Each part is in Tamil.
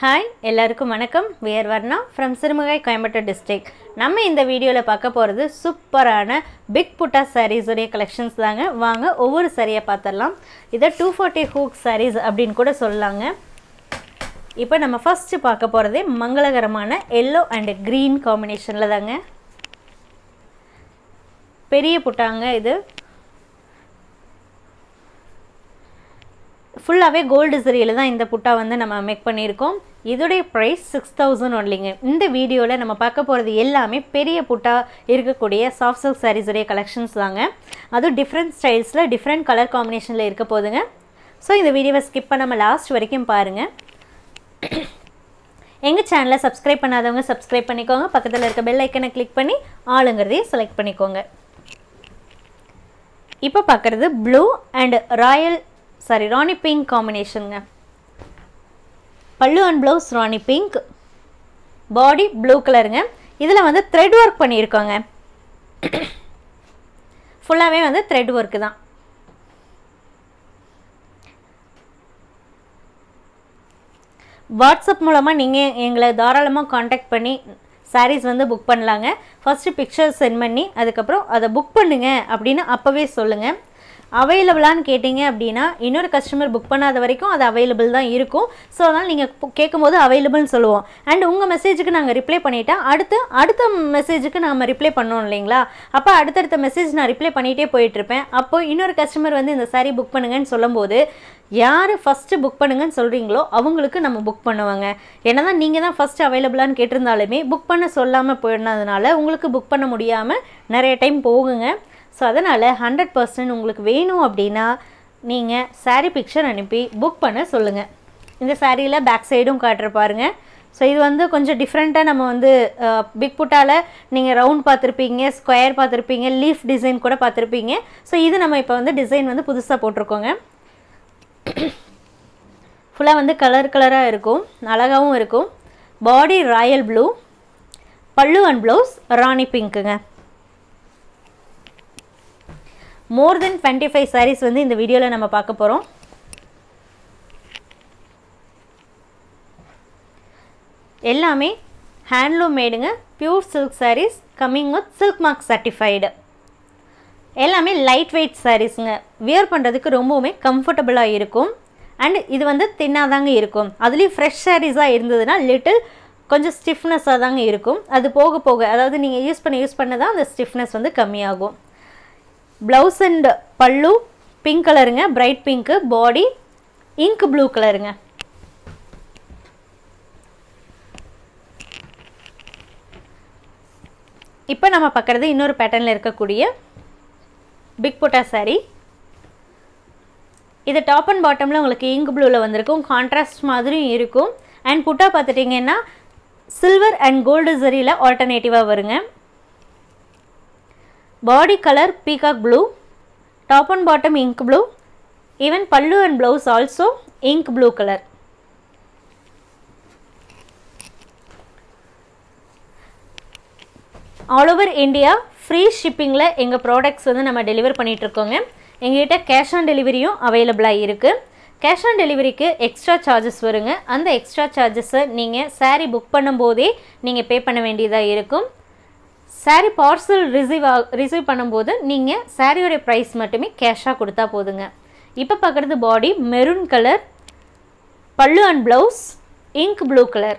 ஹாய் எல்லாருக்கும் வணக்கம் we're Varna from Sirumugai Coimbatore district நம்ம இந்த வீடியோவில் பார்க்க போகிறது சூப்பரான பிக் புட்டா சாரீஸுடைய கலெக்ஷன்ஸ் தாங்க வாங்க ஒவ்வொரு சாரியை பார்த்துடலாம் இதை டூ ஃபார்ட்டி ஹூக் சாரீஸ் அப்படின்னு கூட சொல்லலாங்க இப்போ நம்ம ஃபஸ்ட்டு பார்க்க போகிறதே மங்களகரமான எல்லோ அண்ட் க்ரீன் காம்பினேஷனில் தாங்க பெரிய புட்டாங்க இது ஃபுல்லாகவே கோல்டு சரியில் தான் இந்த புட்டா வந்து நம்ம மேக் பண்ணியிருக்கோம் இதோடைய ப்ரைஸ் சிக்ஸ் தௌசண்ட் ஒன்லிங்க இந்த வீடியோவில் நம்ம பார்க்க போகிறது எல்லாமே பெரிய புட்டா இருக்கக்கூடிய சாஃப்ட் சில்க் சாரீஸுடைய கலெக்ஷன்ஸ் தாங்க அதுவும் டிஃப்ரெண்ட் ஸ்டைல்ஸில் டிஃப்ரெண்ட் கலர் காம்பினேஷனில் இருக்க போதுங்க ஸோ இந்த வீடியோவை ஸ்கிப் பண்ணாமல் லாஸ்ட் வரைக்கும் பாருங்கள் எங்கள் சேனலை சப்ஸ்கிரைப் பண்ணாதவங்க சப்ஸ்கிரைப் பண்ணிக்கோங்க பக்கத்தில் இருக்க பெல் ஐக்கனை கிளிக் பண்ணி ஆளுங்கிறதையும் செலக்ட் பண்ணிக்கோங்க இப்போ பார்க்குறது blue and royal sari rani pink காம்பினேஷனுங்க pallu and blouse rani pink body blue கலருங்க இதில் வந்து த்ரெட் ஒர்க் பண்ணியிருக்கோங்க ஃபுல்லாகவே வந்து த்ரெட் ஒர்க்கு தான் வாட்ஸ்அப் மூலமாக நீங்கள் எங்களை தாராளமாக காண்டாக்ட் பண்ணி சாரீஸ் வந்து புக் பண்ணலாங்க ஃபஸ்ட்டு பிக்சர்ஸ் சென்ட் பண்ணி அதுக்கப்புறம் அதை புக் பண்ணுங்க அப்படின்னு அப்போவே சொல்லுங்கள் அவைலபிளான்னு கேட்டிங்க அப்படின்னா இன்னொரு கஸ்டமர் புக் பண்ணாத வரைக்கும் அது அவைலபிள் தான் இருக்கும் ஸோ அதனால் நீங்கள் கேட்கும்போது அவைலபிள்னு சொல்லுவோம் அண்ட் உங்கள் மெசேஜுக்கு நாங்கள் ரிப்ளை பண்ணிட்டா அடுத்து அடுத்த மெசேஜுக்கு நம்ம ரிப்ளை பண்ணோம் இல்லைங்களா அப்போ அடுத்தடுத்த மெசேஜ் நான் ரிப்ளை பண்ணிகிட்டே போயிட்டுருப்பேன் அப்போ இன்னொரு கஸ்டமர் வந்து இந்த சாரீ புக் பண்ணுங்கன்னு சொல்லும்போது யார் ஃபஸ்ட்டு புக் பண்ணுங்கன்னு சொல்கிறீங்களோ அவங்களுக்கு நம்ம புக் பண்ணுவாங்க ஏன்னா தான் நீங்கள் தான் ஃபஸ்ட்டு அவைலபிளான்னு கேட்டிருந்தாலுமே புக் பண்ண சொல்லாமல் போயிடுனதுனால உங்களுக்கு புக் பண்ண முடியாமல் நிறைய டைம் போகுங்க ஸோ அதனால் ஹண்ட்ரட் பர்சன்ட் உங்களுக்கு வேணும் அப்படின்னா நீங்கள் சாரீ பிக்சர் அனுப்பி புக் பண்ண சொல்லுங்கள் இந்த சாரியில் பேக் சைடும் காட்டுற பாருங்க ஸோ இது வந்து கொஞ்சம் டிஃப்ரெண்ட்டாக நம்ம வந்து பிக் புட்டாவில் நீங்கள் ரவுண்ட் பார்த்துருப்பீங்க ஸ்கொயர் பார்த்துருப்பீங்க லீஃப் டிசைன் கூட பார்த்துருப்பீங்க ஸோ இது நம்ம இப்போ வந்து டிசைன் வந்து புதுசாக போட்டிருக்கோங்க ஃபுல்லாக வந்து கலர் கலராக இருக்கும் அழகாகவும் இருக்கும் body royal blue pallu and blouse rani பிங்க்குங்க more than twenty five sarees வந்து இந்த வீடியோவில் நம்ம பார்க்க போகிறோம் எல்லாமே ஹேண்ட்லூம் மேடுங்க pure silk sarees coming with silk mark certified எல்லாமே லைட் வெயிட் சாரீஸுங்க வியர் பண்ணுறதுக்கு ரொம்பவுமே கம்ஃபர்டபுளாக இருக்கும் அண்ட் இது வந்து தின்னாதாங்க இருக்கும் அதுலேயும் ஃப்ரெஷ் சாரீஸாக இருந்ததுன்னா லிட்டில் கொஞ்சம் ஸ்டிஃப்னஸாக தாங்க இருக்கும் அது போக போக அதாவது நீங்கள் யூஸ் பண்ண யூஸ் பண்ண தான் அந்த ஸ்டிஃப்னஸ் வந்து கம்மியாகும் ப்ளவுஸ் அண்ட் பல்லு பிங்க் கலருங்க bright pink body ink blue கலருங்க இப்போ நம்ம பார்க்குறது இன்னொரு பேட்டர்னில் இருக்கக்கூடிய பிக் புட்டா சாரீ இது டாப் அண்ட் பாட்டமில் உங்களுக்கு இங்க் ப்ளூவில் வந்திருக்கும் கான்ட்ராஸ்ட் மாதிரியும் இருக்கும் அண்ட் புட்டா பார்த்துட்டிங்கன்னா சில்வர் அண்ட் கோல்டு சரியில் ஆல்டர்னேட்டிவாக வருங்க body colour peacock blue top and bottom ink blue even pallu and blouse also ink blue colour all over India free ஷிப்பிங்கில் எங்கள் ப்ராடக்ட்ஸ் வந்து நம்ம டெலிவர் பண்ணிகிட்ருக்கோங்க எங்ககிட்ட கேஷ் ஆன் டெலிவரியும் அவைலபிளாக இருக்குது கேஷ் ஆன் டெலிவரிக்கு எக்ஸ்ட்ரா சார்ஜஸ் வருங்க அந்த எக்ஸ்ட்ரா சார்ஜஸை நீங்கள் சாரீ புக் பண்ணும்போதே நீங்கள் பே பண்ண வேண்டியதாக இருக்கும் saree parcel receive ah receive பண்ணும்போது நீங்கள் சாரியோடைய ப்ரைஸ் மட்டுமே கேஷாக கொடுத்தா போதுங்க இப்போ பார்க்குறது body maroon colour pallu and blouse ink blue colour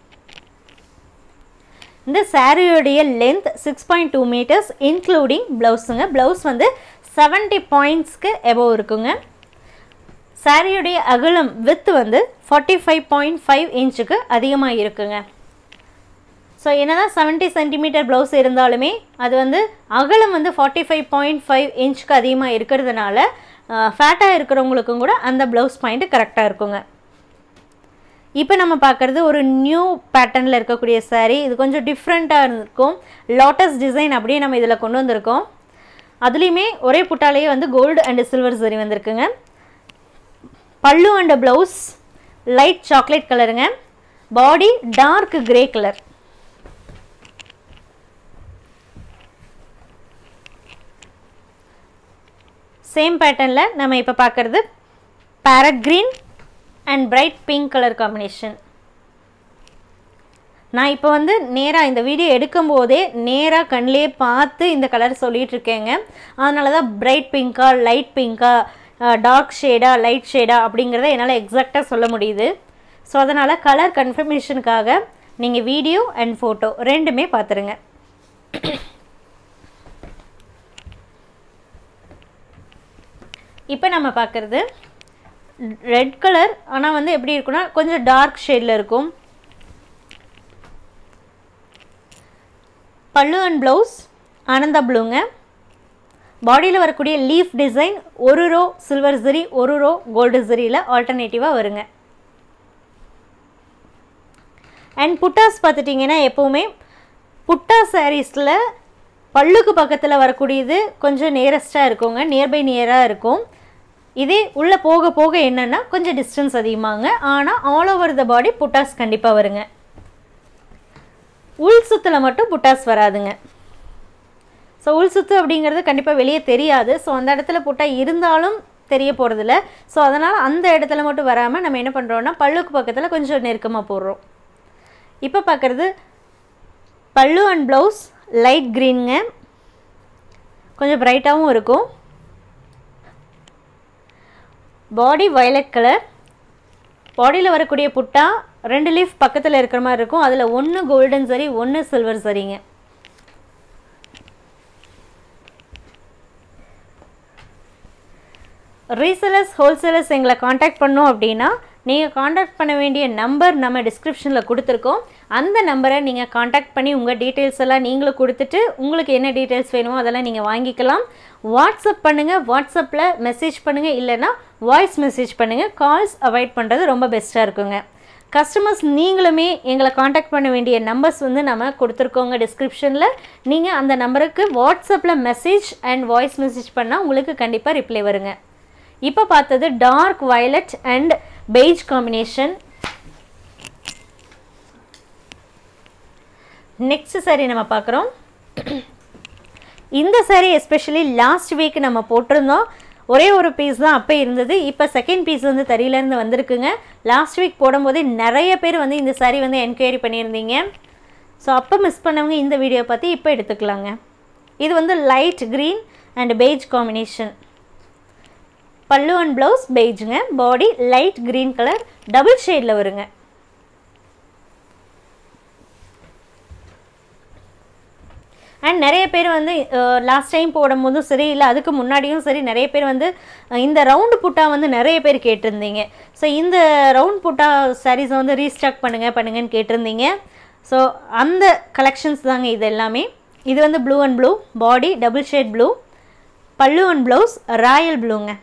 இந்த சாரியோடைய length six point two metres including ப்ளவுஸுங்க ப்ளவுஸ் வந்து செவன்ட்டி பாயிண்ட்ஸ்க்கு எபோவ் இருக்குங்க சாரியுடைய அகலம் வித்து வந்து ஃபார்ட்டி ஃபைவ் பாயிண்ட் ஃபைவ் இன்ச்சுக்கு அதிகமாக இருக்குங்க ஸோ என்ன தான் செவன்ட்டி சென்டிமீட்டர் ப்ளவுஸ் இருந்தாலுமே அது வந்து அகலம் வந்து ஃபார்ட்டி ஃபைவ் பாயிண்ட் ஃபைவ் இன்ச்சுக்கு அதிகமாக இருக்கிறதுனால ஃபேட்டாக இருக்கிறவங்களுக்கும் கூட அந்த ப்ளவுஸ் பாயிண்ட்டு கரெக்டாக இருக்குங்க இப்போ நம்ம பார்க்குறது ஒரு நியூ பேட்டர்னில் இருக்கக்கூடிய சாரீ இது கொஞ்சம் டிஃப்ரெண்ட்டாக இருக்கும் லாட்டஸ் டிசைன் அப்படியே நம்ம இதில் கொண்டு வந்திருக்கோம் அதுலேயுமே ஒரே புட்டாலேயே வந்து கோல்டு அண்டு சில்வர் சரி வந்திருக்குங்க பல்லு அண்ட் ப்ளவுஸ் லைட் சாக்லேட் கலருங்க body dark grey colour same பேட்டர்னில் நம்ம இப்போ பார்க்குறது parrot green and bright pink colour combination நான் இப்போ வந்து நேராக இந்த வீடியோ எடுக்கும்போதே நேராக கண்ணிலே பார்த்து இந்த கலர் சொல்லிட்டு இருக்கேங்க அதனால தான் பிரைட் பிங்க்கா லைட் பிங்க்கா டார்க் ஷேடா லைட் ஷேடா அப்படிங்கிறத என்னால் எக்ஸாக்டாக சொல்ல முடியுது ஸோ அதனால் கலர் கன்ஃபர்மேஷனுக்காக நீங்கள் வீடியோ அண்ட் ஃபோட்டோ ரெண்டுமே பார்த்துருங்க இப்போ நம்ம பார்க்குறது ரெட் கலர் ஆனால் வந்து எப்படி இருக்குன்னா கொஞ்சம் டார்க் ஷேடில் இருக்கும் பல்லு அண்ட் ப்ளவுஸ் ஆனந்தா ப்ளூங்க பாடியில் வரக்கூடிய லீஃப் டிசைன் ஒரு ரோ சில்வர் ஜரி ஒரு ரோ கோல்டு ஜரியில் ஆல்டர்னேட்டிவாக வருங்க அண்ட் புட்டாஸ் பார்த்துட்டிங்கன்னா எப்போவுமே புட்டா சாரீஸில் பல்லுக்கு பக்கத்தில் வரக்கூடியது கொஞ்சம் நியரஸ்ட்டாக இருக்குங்க நியர்பை நியராக இருக்கும் இதே உள்ளே போக போக என்னென்னா கொஞ்சம் டிஸ்டன்ஸ் அதிகமாங்க ஆனால் ஆல் ஓவர் த பாடி புட்டாஸ் கண்டிப்பாக வருங்க உள் சுத்தில் மட்டும் புட்டாஸ் வராதுங்க ஸோ உள் சுத்து அப்படிங்கிறது கண்டிப்பாக வெளியே தெரியாது ஸோ அந்த இடத்துல புட்டா இருந்தாலும் தெரிய போகிறதில்ல ஸோ அதனால் அந்த இடத்துல மட்டும் வராமல் நம்ம என்ன பண்ணுறோன்னா பல்லுக்கு பக்கத்தில் கொஞ்சம் நெருக்கமாக போடுறோம் இப்போ பார்க்குறது பல்லு அண்ட் ப்ளவுஸ் லைட் க்ரீனுங்க கொஞ்சம் ப்ரைட்டாகவும் இருக்கும் பாடி வயலட் கலர் பாடியில் வரக்கூடிய புட்டா ரெண்டு லீஃப் பக்கத்தில் இருக்கிற மாதிரி இருக்கும் அதில் ஒன்று கோல்டன் சரி ஒன்று சில்வர் சரிங்க ரீசேலர்ஸ் ஹோல்சேலர்ஸ் எங்களை காண்டாக்ட் பண்ணோம் அப்படின்னா நீங்கள் காண்டாக்ட் பண்ண வேண்டிய நம்பர் நம்ம டிஸ்கிரிப்ஷனில் கொடுத்துருக்கோம் அந்த நம்பரை நீங்கள் காண்டாக்ட் பண்ணி உங்கள் டீட்டெயில்ஸ் எல்லாம் நீங்களும் கொடுத்துட்டு உங்களுக்கு என்ன டீட்டெயில்ஸ் வேணுமோ அதெல்லாம் நீங்கள் வாங்கிக்கலாம் வாட்ஸ்அப் பண்ணுங்கள் வாட்ஸ்அப்பில் மெசேஜ் பண்ணுங்கள் இல்லைனா வாய்ஸ் மெசேஜ் பண்ணுங்கள் கால்ஸ் அவாய்ட் பண்ணுறது ரொம்ப பெஸ்ட்டாக இருக்குங்க கஸ்டமர்ஸ் நீங்களுமே எங்களை காண்டாக்ட் பண்ண வேண்டிய நம்பர்ஸ் வந்து நம்ம கொடுத்துருக்கோங்க டிஸ்கிரிப்ஷனில் நீங்கள் அந்த நம்பருக்கு வாட்ஸ்அப்பில் மெசேஜ் அண்ட் வாய்ஸ் மெசேஜ் பண்ணால் உங்களுக்கு கண்டிப்பாக ரிப்ளை வருங்க இப்போ பார்த்தது dark violet and beige combination next saree நம்ம பார்க்குறோம் இந்த சாரி எஸ்பெஷலி லாஸ்ட் வீக் நம்ம போட்டிருந்தோம் ஒரே ஒரு பீஸ் தான் அப்போ இருந்தது இப்போ செகண்ட் பீஸ் வந்து தறியிலேருந்து வந்திருக்குங்க லாஸ்ட் வீக் போடும்போதே நிறைய பேர் வந்து இந்த சாரி வந்து என்கொயரி பண்ணியிருந்தீங்க ஸோ அப்போ மிஸ் பண்ணவங்க இந்த வீடியோ பார்த்து இப்போ எடுத்துக்கலாங்க இது வந்து light green and beige combination pallu and blouse பெய்ஜுங்க body light green colour double ஷேடில் வருங்க அண்ட் நிறைய பேர் வந்து லாஸ்ட் டைம் போடும்போதும் சரி இல்லை அதுக்கு முன்னாடியும் சரி நிறைய பேர் வந்து இந்த ரவுண்டு புட்டா வந்து நிறைய பேர் கேட்டிருந்தீங்க ஸோ இந்த ரவுண்ட் புட்டா சாரீஸை வந்து ரீஸ்டாக் பண்ணுங்கள் பண்ணுங்கன்னு கேட்டிருந்தீங்க ஸோ அந்த கலெக்ஷன்ஸ் தாங்க இது எல்லாமே இது வந்து blue and blue body double shade blue pallu and blouse royal ப்ளூங்க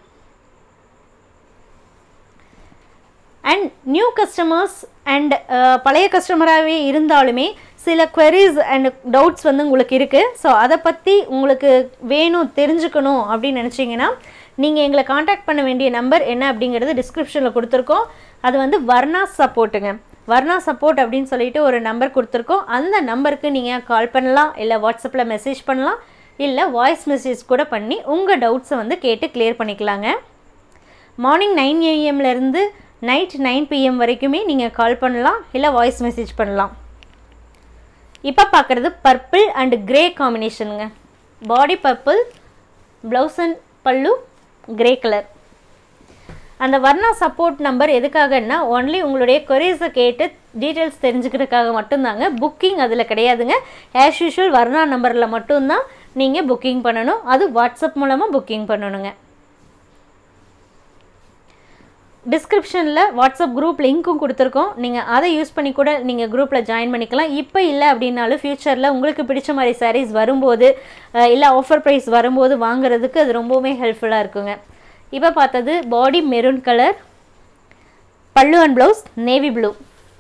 அண்ட் நியூ கஸ்டமர்ஸ் அண்ட் பழைய கஸ்டமராகவே இருந்தாலுமே சில queries அண்ட் டவுட்ஸ் வந்து உங்களுக்கு இருக்குது ஸோ அதை பற்றி உங்களுக்கு வேணும் தெரிஞ்சுக்கணும் அப்படின்னு நினச்சிங்கன்னா நீங்கள் எங்களை காண்டாக்ட் பண்ண வேண்டிய நம்பர் என்ன அப்படிங்கிறது டிஸ்கிரிப்ஷனில் கொடுத்துருக்கோம் அது வந்து வர்ணா சப்போர்ட்டுங்க வர்ணா சப்போர்ட் அப்படின்னு சொல்லிட்டு ஒரு நம்பர் கொடுத்துருக்கோம் அந்த நம்பருக்கு நீங்கள் கால் பண்ணலாம் இல்லை வாட்ஸ்அப்பில் மெசேஜ் பண்ணலாம் இல்லை வாய்ஸ் மெசேஜ் கூட பண்ணி உங்கள் டவுட்ஸை வந்து கேட்டு கிளியர் பண்ணிக்கலாங்க மார்னிங் நைன் ஏஎம்லேருந்து நைட் நைன் பிஎம் வரைக்குமே நீங்கள் கால் பண்ணலாம் இல்லை வாய்ஸ் மெசேஜ் பண்ணலாம் இப்போ பார்க்குறது பர்பிள் அண்ட் கிரே காம்பினேஷனுங்க body purple blouse and pallu grey colour அந்த வர்ணா சப்போர்ட் நம்பர் எதுக்காகன்னா ஒன்லி உங்களுடைய கொரீஸை கேட்டு டீட்டெயில்ஸ் தெரிஞ்சுக்கிறதுக்காக மட்டும்தாங்க புக்கிங் அதில் கிடையாதுங்க ஆஸ் யூஷுவல் வர்ணா நம்பரில் மட்டும்தான் நீங்கள் புக்கிங் பண்ணணும் அது வாட்ஸ்அப் மூலமாக புக்கிங் பண்ணணுங்க டிஸ்கிரிப்ஷனில் வாட்ஸ்அப் குரூப் லிங்க்கும் கொடுத்துருக்கோம் நீங்கள் அதை யூஸ் பண்ணி கூட நீங்கள் குரூப்பில் ஜாயின் பண்ணிக்கலாம் இப்போ இல்லை அப்படின்னாலும் ஃப்யூச்சரில் உங்களுக்கு பிடிச்ச மாதிரி சாரீஸ் வரும்போது அஹ், இல்லை ஆஃபர் ப்ரைஸ் வரும்போது வாங்குறதுக்கு அது ரொம்பவுமே ஹெல்ப்ஃபுல்லாக இருக்குங்க இப்போ பார்த்தது body maroon colour pallu and blouse navy blue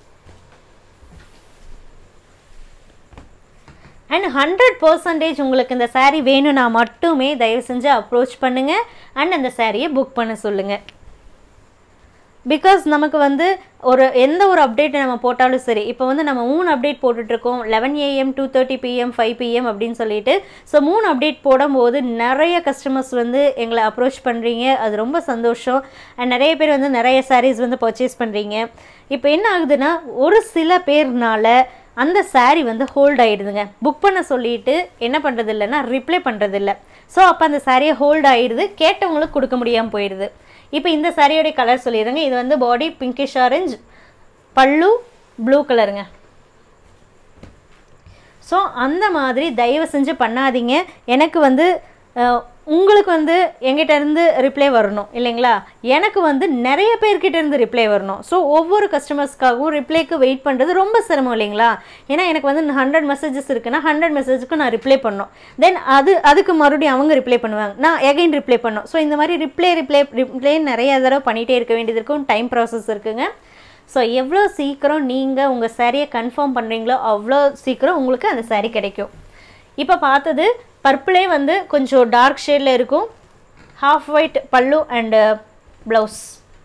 and hundred percentage உங்களுக்கு இந்த saree வேணும்னா மட்டுமே தயவு செஞ்சு அப்ரோச் பண்ணுங்கள் அண்ட் அந்த சாரியை புக் பண்ண சொல்லுங்கள் பிகாஸ் நமக்கு வந்து ஒரு எந்த ஒரு அப்டேட் நம்ம போட்டாலும் சரி இப்போ வந்து நம்ம மூணு அப்டேட் போட்டுட்ருக்கோம் eleven AM two thirty PM five PM அப்படின்னு சொல்லிட்டு ஸோ மூணு அப்டேட் போடும்போது நிறைய கஸ்டமர்ஸ் வந்து எங்களை அப்ரோச் பண்ணுறீங்க அது ரொம்ப சந்தோஷம் அண்ட் நிறைய பேர் வந்து நிறைய sarees வந்து பர்ச்சேஸ் பண்ணுறீங்க இப்போ என்ன ஆகுதுன்னா ஒரு சில பேர்னால அந்த saree வந்து ஹோல்ட் ஆயிடுதுங்க புக் பண்ண சொல்லிட்டு என்ன பண்ணுறது இல்லைன்னா ரிப்ளை பண்ணுறது இல்லை ஸோ அப்போ அந்த சாரியை ஹோல்ட் ஆயிடுது கேட்டவங்களுக்கு கொடுக்க முடியாமல் போயிடுது இப்போ இந்த சாரியோடைய கலர் சொல்லிடுங்க இது வந்து body pinkish orange pallu blue கலருங்க ஸோ அந்த மாதிரி தயவு செஞ்சு பண்ணாதீங்க எனக்கு வந்து அஹ், உங்களுக்கு வந்து எங்கிட்ட இருந்து ரிப்ளை வரணும் இல்லைங்களா எனக்கு வந்து நிறைய பேர்கிட்ட இருந்து ரிப்ளை வரணும் ஸோ ஒவ்வொரு கஸ்டமர்ஸ்க்காகவும் ரிப்ளைக்கு வெயிட் பண்ணுறது ரொம்ப சிரமம் இல்லைங்களா ஏன்னா எனக்கு வந்து ஹண்ட்ரட் மெசேஜஸ் இருக்குன்னா ஹண்ட்ரட் மெசேஜுக்கு நான் ரிப்ளை பண்ணணும் தென் அது அதுக்கு மறுபடியும் அவங்க ரிப்ளை பண்ணுவாங்க நான் எகைன் ரிப்ளை பண்ணணும் ஸோ இந்த மாதிரி ரிப்ளை ரிப்ளை ரிப்ளை நிறைய தடவை பண்ணிகிட்டே இருக்க வேண்டியது இருக்கும் டைம் ப்ராசஸ் இருக்குங்க ஸோ எவ்வளோ சீக்கிரம் நீங்கள் உங்கள் சாரியை கன்ஃபார்ம் பண்ணுறீங்களோ அவ்வளோ சீக்கிரம் உங்களுக்கு அந்த saree கிடைக்கும் இப்போ பார்த்தது பர்பிளே வந்து கொஞ்சம் டார்க் ஷேடில் இருக்கும் half white pallu and blouse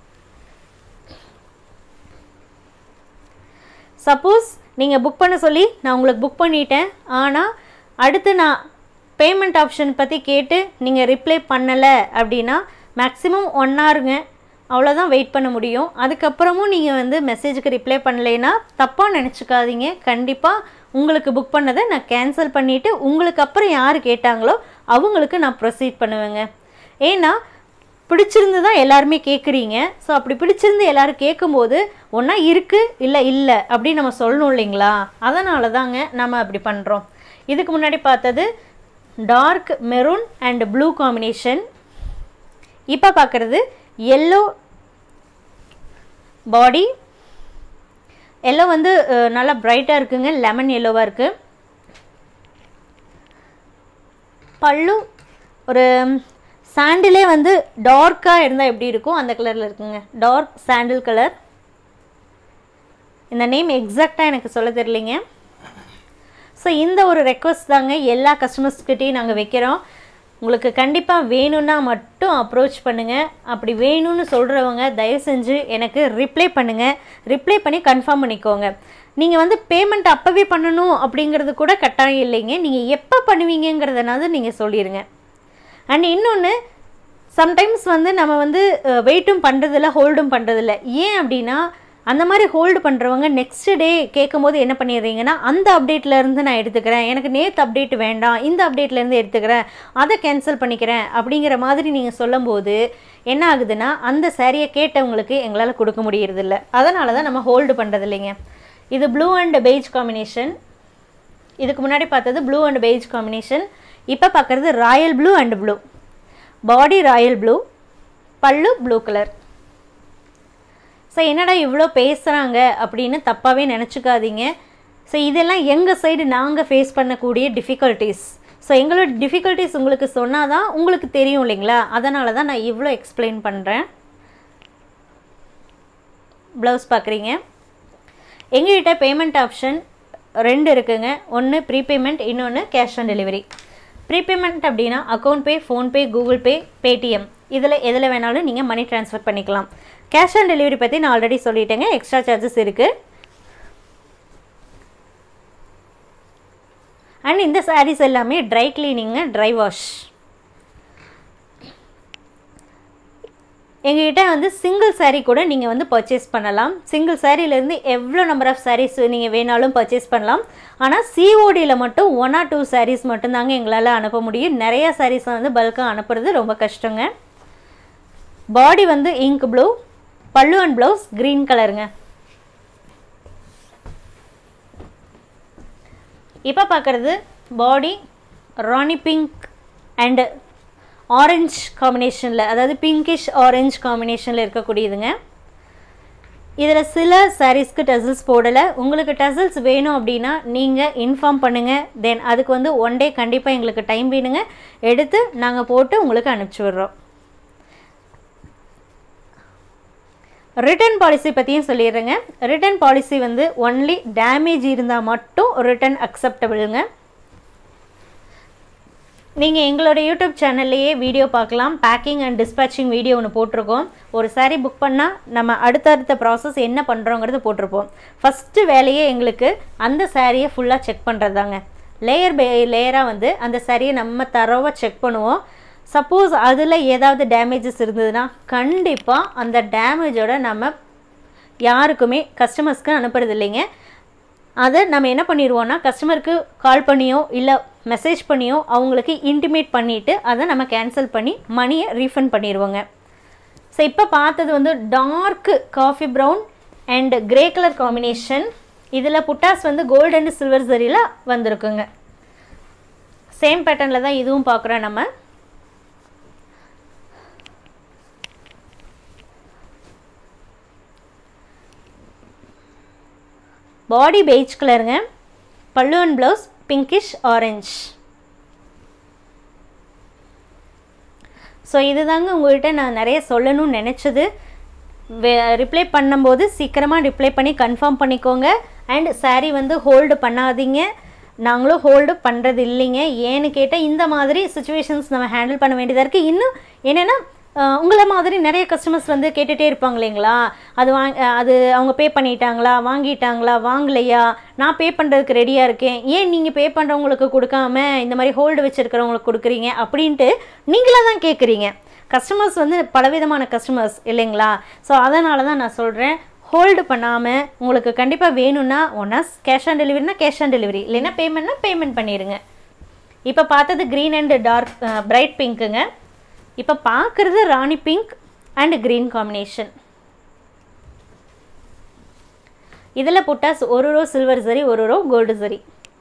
suppose நீங்கள் புக் பண்ண சொல்லி நான் உங்களுக்கு புக் பண்ணிட்டேன் ஆனால் அடுத்து நான் பேமெண்ட் ஆப்ஷன் பற்றி கேட்டு நீங்கள் ரிப்ளை பண்ணலை அப்படின்னா மேக்ஸிமம் ஒன் ஹவருங்க அவ்வளோதான் வெயிட் பண்ண முடியும் அதுக்கப்புறமும் நீங்கள் வந்து மெசேஜுக்கு ரிப்ளை பண்ணலைன்னா தப்பாக நினச்சிக்காதீங்க கண்டிப்பாக உங்களுக்கு புக் பண்ணதை நான் கேன்சல் பண்ணிவிட்டு உங்களுக்கு அப்புறம் யார் கேட்டாங்களோ அவங்களுக்கு நான் ப்ரொசீட் பண்ணுவேங்க ஏன்னா பிடிச்சிருந்து தான் எல்லாருமே கேட்குறீங்க ஸோ அப்படி பிடிச்சிருந்து எல்லாரும் கேட்கும்போது ஒன்றா இருக்குது இல்லை இல்லை அப்படின்னு நம்ம சொல்லணும் இல்லைங்களா அதனால தாங்க நம்ம அப்படி பண்ணுறோம் இதுக்கு முன்னாடி பார்த்தது dark maroon and blue combination இப்போ பார்க்குறது எல்லோ பாடி எல்லோ வந்து அஹ், நல்லா பிரைட்டாக இருக்குங்க லெமன் எல்லோவாக இருக்குது பல்லு ஒரு சாண்டிலே வந்து டார்க்காக இருந்தால் எப்படி இருக்கும் அந்த கலரில் இருக்குங்க டார்க் சாண்டில் கலர் இந்த நேம் எக்ஸாக்டாக எனக்கு சொல்ல தெரியலைங்க ஸோ இந்த ஒரு ரெக்வஸ்ட் தாங்க எல்லா கஸ்டமர்ஸ்கிட்டையும் நாங்கள் வைக்கிறோம் உங்களுக்கு கண்டிப்பாக வேணும்னா மட்டும் அப்ரோச் பண்ணுங்கள் அப்படி வேணும்னு சொல்கிறவங்க தயவு செஞ்சு எனக்கு ரிப்ளை பண்ணுங்கள் ரிப்ளை பண்ணி கன்ஃபார்ம் பண்ணிக்கோங்க நீங்கள் வந்து பேமெண்ட் அப்போவே பண்ணணும் அப்படிங்கிறது கூட கட்டாயம் இல்லைங்க நீங்கள் எப்போ பண்ணுவீங்கங்கிறதுனால நீங்கள் சொல்லிடுங்க அண்ட் இன்னொன்று சம்டைம்ஸ் வந்து நம்ம வந்து வெயிட்டும் பண்ணுறதில்ல ஹோல்டும் பண்ணுறதில்ல ஏன் அப்படின்னா அந்த மாதிரி ஹோல்டு பண்ணுறவங்க நெக்ஸ்ட் டே கேட்கும்போது என்ன பண்ணிடுறீங்கன்னா அந்த அப்டேட்ல இருந்து நான் எடுத்துக்கிறேன் எனக்கு நேற்று அப்டேட் வேண்டாம் இந்த அப்டேட்லேருந்து எடுத்துக்கிறேன் அதை கேன்சல் பண்ணிக்கிறேன் அப்படிங்கிற மாதிரி நீங்கள் சொல்லும்போது என்ன ஆகுதுன்னா அந்த சாரியை கேட்டவங்களுக்கு எங்களால் கொடுக்க முடியறதில்ல அதனால தான் நம்ம ஹோல்டு பண்ணுறது இல்லைங்க இது ப்ளூ அண்ட் பெய்ஜ் காம்பினேஷன் இதுக்கு முன்னாடி பார்த்தது ப்ளூ அண்ட் பெய்ஜ் காம்பினேஷன் இப்போ பார்க்குறது royal blue and blue body royal blue pallu blue colour so என்னடா இவ்வளோ பேசுகிறாங்க அப்படின்னு தப்பாகவே நினச்சிக்காதீங்க ஸோ இதெல்லாம் எங்கள் சைடு நாங்கள் ஃபேஸ் பண்ணக்கூடிய டிஃபிகல்ட்டிஸ் ஸோ எங்களோட டிஃபிகல்ட்டிஸ் உங்களுக்கு சொன்னால் தான் உங்களுக்கு தெரியும் இல்லைங்களா அதனால தான் நான் இவ்வளோ எக்ஸ்பிளைன் பண்ணுறேன் ப்ளவுஸ் பார்க்குறீங்க எங்ககிட்ட பேமெண்ட் ஆப்ஷன் ரெண்டு இருக்குங்க ஒன்று ப்ரீபேமெண்ட் இன்னொன்று கேஷ் ஆன் டெலிவரி ப்ரீபேமெண்ட் அப்படின்னா account pay PhonePe Google Pay Paytm இதில் எதில் வேணாலும் நீங்கள் மணி ட்ரான்ஸ்ஃபர் பண்ணிக்கலாம் கேஷ் ஆன் டெலிவரி பற்றி நான் ஆல்ரெடி சொல்லிட்டேங்க எக்ஸ்ட்ரா சார்ஜஸ் இருக்குது அண்ட் இந்த சாரீஸ் எல்லாமே ட்ரை கிளீனிங்கு ட்ரை வாஷ் எங்ககிட்ட வந்து சிங்கிள் saree கூட நீங்கள் வந்து பர்ச்சேஸ் பண்ணலாம் சிங்கிள் சாரீலேருந்து எவ்வளோ நம்பர் ஆஃப் sarees நீங்கள் வேணாலும் பர்ச்சேஸ் பண்ணலாம் ஆனால் சிஓடியில் மட்டும் ஒன் ஆர் டூ sarees மட்டும்தாங்க எங்களால் அனுப்ப முடியும் நிறைய sarees வந்து பல்காக அனுப்புறது ரொம்ப கஷ்டங்க பாடி வந்து ink blue pallu and blouse green கலருங்க இப்போ பார்க்குறது body rani pink and orange காம்பினேஷனில் அதாவது பிங்கிஷ் ஆரஞ்ச் காம்பினேஷனில் இருக்கக்கூடியதுங்க இதில் சில சாரீஸ்க்கு டசல்ஸ் போடலை உங்களுக்கு டசல்ஸ் வேணும் அப்படின்னா நீங்கள் இன்ஃபார்ம் பண்ணுங்கள் தென் அதுக்கு வந்து ஒன் டே கண்டிப்பாக எங்களுக்கு டைம் வேணுங்க எடுத்து நாங்கள் போட்டு உங்களுக்கு அனுப்பிச்சி விட்றோம் ரிட்டர்ன் பாலிசி பற்றியும் சொல்லிடுறேங்க ரிட்டர்ன் பாலிசி வந்து ஒன்லி டேமேஜ் இருந்தால் மட்டும் ரிட்டர்ன் அக்செப்டபிளுங்க நீங்கள் எங்களோட யூடியூப் சேனல்லையே வீடியோ பார்க்கலாம் பேக்கிங் அண்ட் டிஸ்பேச்சிங் வீடியோ ஒன்று போட்டிருக்கோம் ஒரு saree புக் பண்ணால் நம்ம அடுத்தடுத்த ப்ராசஸ் என்ன பண்ணுறோங்கிறது போட்டிருப்போம் ஃபஸ்ட்டு வேலையே எங்களுக்கு அந்த சாரியை ஃபுல்லாக செக் பண்ணுறது தாங்க லேயர் பை லேயராக வந்து அந்த சாரியை நம்ம தரவாக செக் பண்ணுவோம் சப்போஸ் அதில் ஏதாவது டேமேஜஸ் இருந்ததுன்னா கண்டிப்பாக அந்த டேமேஜோட நம்ம யாருக்குமே கஸ்டமர்ஸ்க்கு அனுப்புறது இல்லைங்க அதை நம்ம என்ன பண்ணிடுவோம்னா கஸ்டமருக்கு கால் பண்ணியோ இல்லை மெசேஜ் பண்ணியோ அவங்களுக்கு இன்டிமேட் பண்ணிவிட்டு அதை நம்ம கேன்சல் பண்ணி மணியை ரீஃபண்ட் பண்ணிடுவோங்க ஸோ இப்போ பார்த்தது வந்து dark coffee brown and grey colour combination இதில் புட்டாஸ் வந்து கோல்டு அண்ட் சில்வர் சரியில் வந்திருக்குங்க சேம் பேட்டர்னில் தான் இதுவும் பார்க்குறோம் நம்ம பாடி பெய்ஜ் கலருங்க pallu and blouse pinkish orange so இதுதாங்க உங்கள்கிட்ட நான் நிறைய சொல்லணும்னு நினச்சது ரிப்ளை பண்ணும்போது சீக்கிரமாக ரிப்ளை பண்ணி கன்ஃபார்ம் பண்ணிக்கோங்க அண்ட் சாரீ வந்து ஹோல்டு பண்ணாதீங்க நாங்களும் ஹோல்டு பண்ணுறது இல்லைங்க ஏன்னு கேட்டால் இந்த மாதிரி சுச்சுவேஷன்ஸ் நம்ம ஹேண்டில் பண்ண வேண்டியதாக இருக்குது இன்னும் என்னென்னா உங்களை மாதிரி நிறைய கஸ்டமர்ஸ் வந்து கேட்டுகிட்டே இருப்பாங்க இல்லைங்களா அது வாங் அது அவங்க பே பண்ணிட்டாங்களா வாங்கிட்டாங்களா வாங்கலையா நான் பே பண்ணுறதுக்கு ரெடியாக இருக்கேன் ஏன் நீங்கள் பே பண்ணுறவங்களுக்கு கொடுக்காம இந்த மாதிரி ஹோல்டு வச்சுருக்கிறவங்களுக்கு கொடுக்குறீங்க அப்படின்ட்டு நீங்களாக தான் கேட்குறீங்க கஸ்டமர்ஸ் வந்து பலவிதமான கஸ்டமர்ஸ் இல்லைங்களா ஸோ அதனால தான் நான் சொல்கிறேன் ஹோல்டு பண்ணாமல் உங்களுக்கு கண்டிப்பாக வேணும்னா ஒன்றா கேஷ் ஆன் டெலிவரினா கேஷ் ஆன் டெலிவரி இல்லைன்னா பேமெண்ட்னா பேமெண்ட் பண்ணிடுங்க இப்போ பார்த்தது க்ரீன் அண்ட் டார்க் பிரைட் பிங்க்குங்க இப்போ பார்க்குறது rani pink and green combination இதில் புட்டாஸ் ஒரு ரோ சில்வர் சரி ஒரு ரோ கோல்டு சரி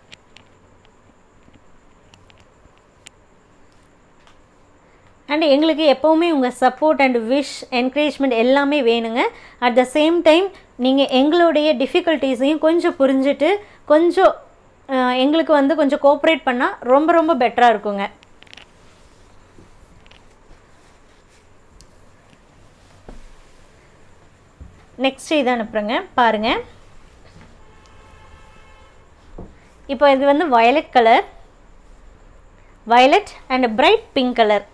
அண்ட் எங்களுக்கு எப்போவுமே உங்கள் சப்போர்ட் அண்ட் விஷ் என்கரேஜ்மெண்ட் எல்லாமே வேணுங்க அட் த சேம் டைம் நீங்கள் எங்களுடைய டிஃபிகல்ட்டிஸையும் கொஞ்சம் புரிஞ்சுட்டு கொஞ்சம் எங்களுக்கு வந்து கொஞ்சம் கோஆப்ரேட் பண்ணால் ரொம்ப ரொம்ப பெட்டராக இருக்குங்க நெக்ஸ்ட் இதை அனுப்புகிறேங்க பாருங்கள் இப்போ இது வந்து violet colour violet and bright pink colour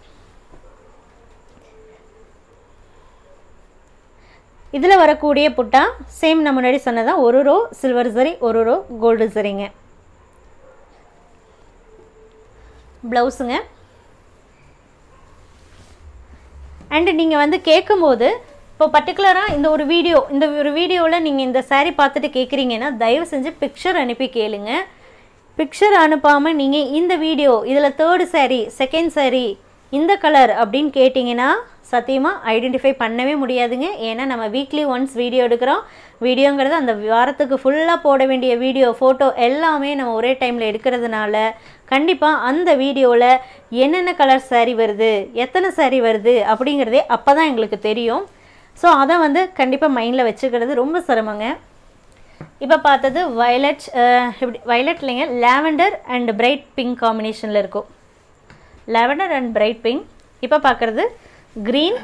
இதில் வரக்கூடிய புட்டா சேம் நம்ம முன்னாடி சொன்னதான் ஒரு ரோ சில்வர் சரி ஒரு ரோ கோல்டு சரிங்க ப்ளவுஸுங்க அண்டு நீங்கள் வந்து கேட்கும்போது இப்போ பர்டிகுலராக இந்த ஒரு வீடியோ இந்த ஒரு வீடியோவில் நீங்கள் இந்த சாரீ பார்த்துட்டு கேட்குறீங்கன்னா தயவு செஞ்சு பிக்சர் அனுப்பி கேளுங்க பிக்சர் அனுப்பாமல் நீங்கள் இந்த வீடியோ இதில் தேர்டு சாரீ செகண்ட் சாரீ இந்த கலர் அப்படின்னு கேட்டிங்கன்னா சத்தியமாக ஐடென்டிஃபை பண்ணவே முடியாதுங்க ஏன்னா நம்ம வீக்லி ஒன்ஸ் வீடியோ எடுக்கிறோம் வீடியோங்கிறது அந்த வாரத்துக்கு ஃபுல்லாக போட வேண்டிய வீடியோ ஃபோட்டோ எல்லாமே நம்ம ஒரே டைமில் எடுக்கிறதுனால கண்டிப்பாக அந்த வீடியோவில் என்னென்ன கலர் சாரீ வருது எத்தனை சாரீ வருது அப்படிங்கிறதே அப்போ தான் எங்களுக்கு தெரியும் ஸோ அதை வந்து கண்டிப்பாக மைண்டில் வச்சுக்கிறது ரொம்ப சிரமங்க இப்போ பார்த்தது வயலட் இப்படி வயலட் இல்லைங்க லாவெண்டர் அண்ட் பிரைட் பிங்க் காம்பினேஷனில் இருக்கும் லாவெண்டர் அண்ட் பிரைட் பிங்க் இப்போ பார்க்குறது green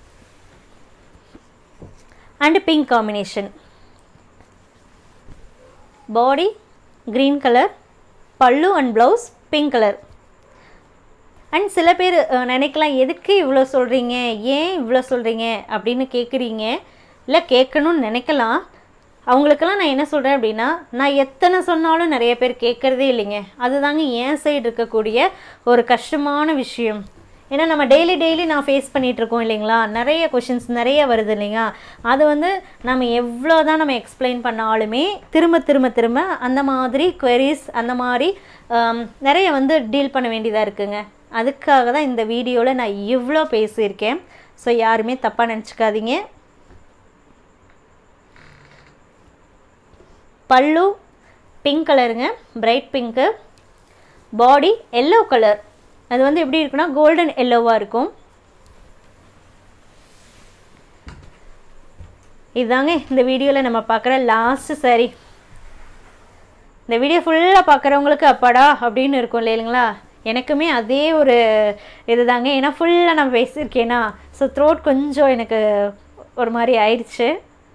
and pink combination body green colour pallu and blouse pink colour and சில பேர் நினைக்கலாம் எதுக்கு இவ்வளோ சொல்கிறீங்க ஏன் இவ்வளோ சொல்கிறீங்க அப்படின்னு கேட்குறீங்க இல்லை கேட்கணும்னு நினைக்கலாம் அவங்களுக்கெல்லாம் நான் என்ன சொல்கிறேன் அப்படின்னா நான் எத்தனை சொன்னாலும் நிறைய பேர் கேட்குறதே இல்லைங்க அதுதாங்க என் சைடு இருக்கக்கூடிய ஒரு கஷ்டமான விஷயம் ஏன்னா நம்ம டெய்லி டெய்லி நான் ஃபேஸ் பண்ணிகிட்ருக்கோம் இல்லைங்களா நிறைய கொஷின்ஸ் நிறைய வருது இல்லைங்களா அது வந்து நம்ம எவ்வளோ தான் நம்ம எக்ஸ்பிளைன் பண்ணாலுமே திரும்ப திரும்ப திரும்ப அந்த மாதிரி queries அந்த மாதிரி ஆம், நிறைய வந்து டீல் பண்ண வேண்டியதாக இருக்குங்க அதுக்காக தான் இந்த வீடியோவில் நான் இவ்வளோ பேசியிருக்கேன் ஸோ யாருமே தப்பாக நினச்சிக்காதீங்க பல்லு பிங்க் கலருங்க bright pink body yellow colour அது வந்து எப்படி இருக்குன்னா கோல்டன் எல்லோவாக இருக்கும் இதுதாங்க இந்த வீடியோவில் நம்ம பார்க்குற லாஸ்ட் சாரி இந்த வீடியோ ஃபுல்லாக பார்க்குறவங்களுக்கு அப்பாடா அப்படின்னு இருக்கும் இல்லைங்களா எனக்குமே அதே ஒரு இதுதாங்க ஏன்னா ஃபுல்லாக நான் பேசியிருக்கேனா ஸோ த்ரோட் கொஞ்சம் எனக்கு ஒரு மாதிரி ஆயிடுச்சு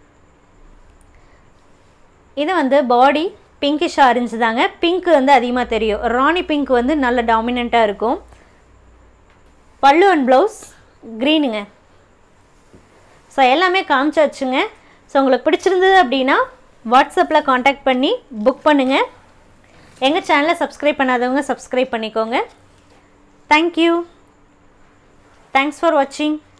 இது வந்து பாடி பிங்கிஷ் ஆரஞ்சு தாங்க பிங்க் வந்து அதிகமாக தெரியும் ராணி பிங்க் வந்து நல்ல டாமினண்ட்டாக இருக்கும் பல்லு அண்ட் ப்ளவுஸ் க்ரீனுங்க ஸோ எல்லாமே காமிச்சாச்சுங்க ஸோ உங்களுக்கு பிடிச்சிருந்தது அப்படின்னா வாட்ஸ்அப்பில் காண்டாக்ட் பண்ணி புக் பண்ணுங்கள் எங்கள் சேனலை சப்ஸ்கிரைப் பண்ணாதவங்க சப்ஸ்கிரைப் பண்ணிக்கோங்க தேங்க்யூ தேங்க்ஸ் ஃபார் வாட்சிங்